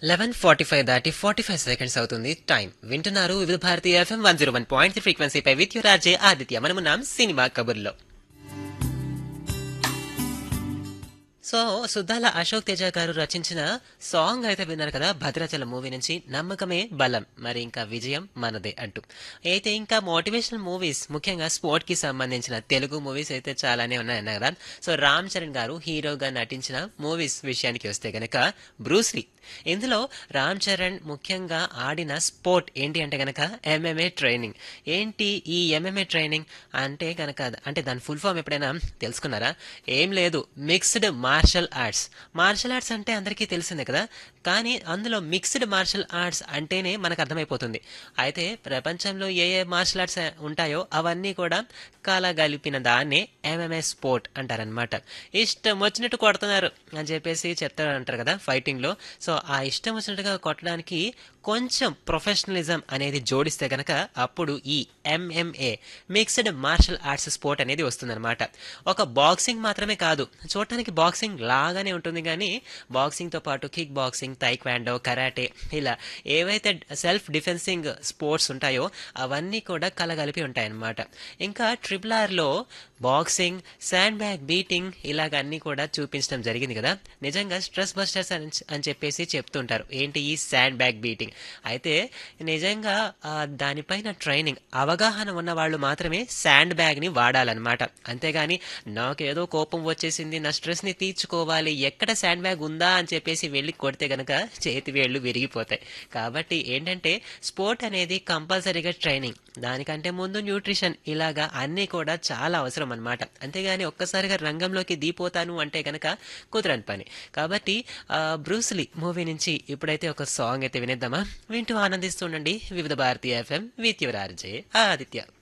eleven forty five దాటి forty five seconds అవుతుంది time వింటున్నారు Vividh Bharati FM one zero one point ఫ్రీక్వెన్సీపై విత్ యు రాజే ఆదిత్య మనమున్నాం సినిమా కబుర్లో సో సుద్దాల అశోక్ తేజ గారు రచించిన సాంగ్ అయితే విన్నారు కదా భద్రాచలం మూవీ నుంచి నమ్మకమే బలం మరి ఇంకా విజయం మనదే అంటూ అయితే ఇంకా మోటివేషనల్ మూవీస్ ముఖ్యంగా స్పోర్ట్ కి సంబంధించిన తెలుగు మూవీస్ అయితే చాలానే ఉన్నాయన్నారు కదా సో రామ్ చరణ్ గారు హీరోగా నటించిన మూవీస్ విషయానికి వస్తే గనక బ్రూస్లీ ఇందులో రామ్ చరణ్ ముఖ్యంగా ఆడిన స్పోర్ట్ ఏంటి అంటే గనక ఎంఎంఏ ట్రైనింగ్ ఏంటి ఈ ఎంఎంఏ ట్రైనింగ్ అంటే గనక అంటే దాని ఫుల్ ఫామ్ ఎప్పుడైనా తెలుసుకున్నారా ఏం లేదు mixed martial arts martial arts అంటే అందరికీ తెలిసిందే కదా కానీ అందులో మిక్స్డ్ మార్షల్ ఆర్ట్స్ అంటేనే మనకు అర్థమైపోతుంది అయితే ప్రపంచంలో ఏ ఏ మార్షల్ ఆర్ట్స్ ఉంటాయో అవన్నీ కూడా కలగలిపిన దాన్నే ఎంఎంఏ స్పోర్ట్ అంటారనమాట ఇష్టం వచ్చినట్టు కొడుతున్నారు అని చెప్పేసి చెప్తారు అంటారు కదా ఫైటింగ్లో సో ఆ ఇష్టం వచ్చినట్టుగా కొట్టడానికి కొంచెం ప్రొఫెషనలిజం అనేది జోడిస్తే గనక అప్పుడు ఈ MMA mixed martial arts sport అనేది వస్తుందన్నమాట ఒక బాక్సింగ్ మాత్రమే కాదు చూడటానికి బాక్సింగ్ లాగానే ఉంటుంది కానీ బాక్సింగ్తో పాటు కిక్ బాక్సింగ్ తైక్వాండో కరాటే ఇలా ఏవైతే సెల్ఫ్ డిఫెన్సింగ్ స్పోర్ట్స్ ఉంటాయో అవన్నీ కూడా కలగలిపి ఉంటాయన్నమాట ఇంకా ట్రిపుల్ ఆర్లో బాక్సింగ్ శాండ్ బ్యాగ్ బీటింగ్ ఇలాగ అన్నీ కూడా చూపించడం జరిగింది కదా నిజంగా స్ట్రెస్ బస్టర్స్ అని అని చెప్పేసి చెప్తుంటారు ఏంటి ఈ శాండ్ బ్యాగ్ బీటింగ్ అయితే నిజంగా ఆ, దానిపైన ట్రైనింగ్ అవగాహన ఉన్న వాళ్ళు మాత్రమే శాండ్ బ్యాగ్ని వాడాలన్నమాట అంతేగాని నాకేదో కోపం వచ్చేసింది నా స్ట్రెస్ని తీర్చుకోవాలి ఎక్కడ శాండ్ బ్యాగ్ ఉందా అని చెప్పేసి వెళ్ళి కొడితే గనక చేతి వేళ్ళు విరిగిపోతాయి కాబట్టి ఏంటంటే స్పోర్ట్ అనేది కంపల్సరీగా ట్రైనింగ్ దానికంటే ముందు న్యూట్రిషన్ ఇలాగా అన్నీ కూడా చాలా అవసరం అన్నమాట అంతేగాని ఒక్కసారిగా రంగంలోకి దిగిపోతాను అంటే గనక కుదరని పని కాబట్టి ఆ, బ్రూస్లీ మూవీ నుంచి ఇప్పుడైతే ఒక సాంగ్ అయితే వినేద్దామా వింటూ ఆనందిస్తుండండి Vividh Bharati FM with your RJ Aditya